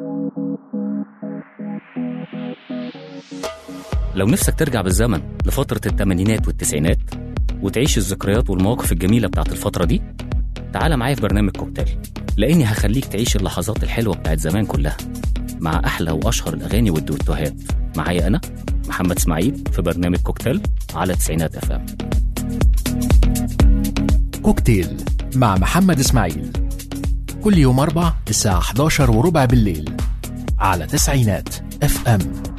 لو نفسك ترجع بالزمن لفترة الثمانينات والتسعينات وتعيش الذكريات والمواقف الجميلة بتاعت الفترة دي تعال معايا في برنامج كوكتيل لأني هخليك تعيش اللحظات الحلوة بتاعت زمان كلها مع أحلى وأشهر الأغاني والدويتوهات معايا أنا محمد إسماعيل في برنامج كوكتيل على تسعينات أف أم كوكتيل مع محمد إسماعيل كل يوم أربع الساعة 11 وربع بالليل على تسعينات اف ام